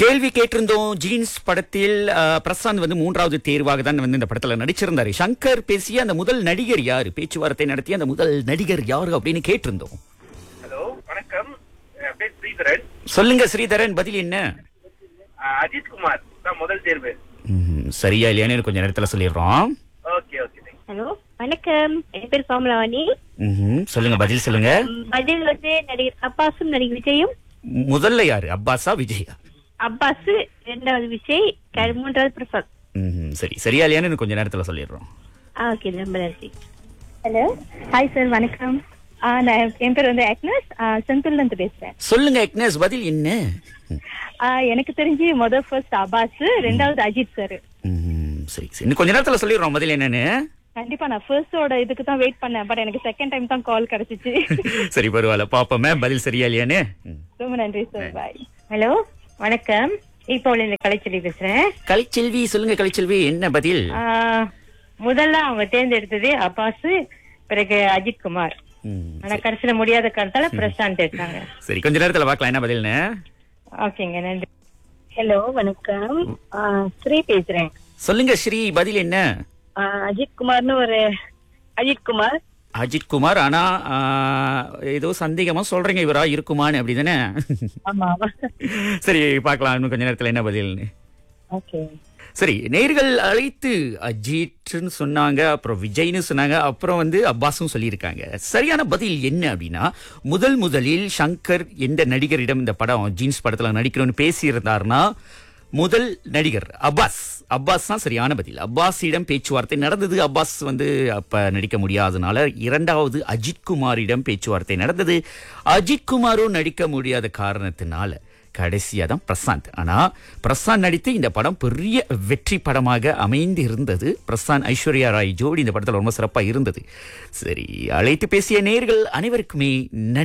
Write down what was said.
கேள்வி கேட்டிருந்தோம் ஜீன்ஸ் படத்தில் அஹ், பிரசாந்த் வந்து மூன்றாவது தேர்வாக தான் வந்து இந்த படத்துல நடிச்சிருந்தாரு சங்கர் பேசிய அந்த முதல் நடிகர் யாரு பேச்சுவார்த்தை நடத்திய அந்த முதல் நடிகர் யாரு அப்படின்னு கேட்டிருந்தோம் ஹலோ வணக்கம் என் பேர் ஸ்ரீதரன் சொல்லுங்க ஸ்ரீதரன் பதில் என்ன அஹ் அஜித் குமார் தான் முதல் தேர்வு ம், சரியா இல்லையான்னு கொஞ்ச நேரத்துல சொல்லிடுறோம் okay okay thank you. Hello வணக்கம் என் பேர் கோமலவாணி ம்ஹும். சொல்லுங்க பதில் சொல்லுங்க ம், பதில் வந்து நடிகர் அப்பாஸும் நடிகர் விஜயும் முதல்ல யாரு அப்பாஸா விஜயா அப்பாஸ் இரண்டாவது விஜய் க- மூன்றாவது பிரசாத் ம்ஹும். சரி சரியா இல்லையான்னு கொஞ்ச நேரத்துல சொல்லிடுறோம் ஆ ஓகே ரொம்ப நன்றி ஹலோ ஹாய் சார் வணக்கம் ஆ, நான் என் பேர் வந்து அக்னஸ் செந்தூர்ல இருந்து பேசுறேன் சொல்லுங்க எக்னஸ் பதில் என்ன ஆ, எனக்கு தெரிஞ்சு முதல் ஃபர்ஸ்ட் அபாஸ் ரெண்டாவது அஜித் சார் ம்ஹும். சரி சரி இன்னும் கொஞ்ச நேரத்துல சொல்லிடுறோம் பதில் என்னன்னு கண்டிப்பா நான் ஃபர்ஸ்டோட இதுக்கு தான் வெயிட் பண்ணேன் பட் எனக்கு செகண்ட் டைம் தான் கால் கிடைச்சிச்சு சரி பரவாயில்ல பாப்போமே பதில் சரியா இல்லையான்னு ம். ரொம்ப நன்றி சார் பாய் ஹலோ வணக்கம் இப்போ இந்த கலைச்செல்வி பேசுறேன் கலைச்செல்வி சொல்லுங்க கலைச்செல்வி என்ன பதில் ஆஹ், முதல்ல அவங்க தேர்ந்தெடுத்தது அப்பாஸ் பிறகு அஜித் குமார் ம். ஆனா கடைசியில முடியாத காரணத்தால பிரசாந்த் எடுத்தாங்க சரி கொஞ்ச நேரத்துல பார்க்கலாம் என்ன பதில்னு ஓகேங்க நன்றி ஹலோ வணக்கம் ஆ, ஸ்ரீ பேசுறேன் சொல்லுங்க ஸ்ரீ பதில் என்ன ஆ, அஜித் குமார்னு ஒரு அஜித் குமார் அஜித் குமார் ஆனா ஆ, ஏதோ சந்தேகமா சொல்றீங்க இவரா இருக்குமான்னு அப்படிதானே ஆமா ஆமா சரி பார்க்கலாம் இன்னும் கொஞ்ச நேரத்துல என்ன பதில்னு ஓகே சரி நேர்கள் அழைத்து அஜித்னு சொன்னாங்க அப்புறம் விஜய்னு சொன்னாங்க அப்புறம் வந்து அப்பாஸும் சொல்லியிருக்காங்க சரியான பதில் என்ன அப்படின்னா முதல் முதலில் சங்கர் எந்த நடிகரிடம் இந்த படம் ஜீன்ஸ் படத்துல நடிக்கணும்னு பேசியிருந்தாருன்னா முதல் நடிகர் அப்பாஸ் அப்பாஸ் தான் சரியான பதில் அப்பாஸிடம் பேச்சுவார்த்தை நடந்தது அப்பாஸ் வந்து அப்ப நடிக்க முடியாதனால இரண்டாவது அஜித் குமாரிடம் பேச்சுவார்த்தை நடந்தது அஜித் குமாரும் நடிக்க முடியாத காரணத்தினால கடைசியா தான் பிரசாந்த் ஆனா பிரசாந்த் நடித்து இந்த படம் பெரிய வெற்றி படமாக அமைந்து இருந்தது பிரசாந்த் ஐஸ்வர்யா ராய் ஜோடி இந்த படத்துல ரொம்ப சிறப்பா இருந்தது சரி அழைத்து பேசிய நேர்கள் அனைவருக்குமே நன்றி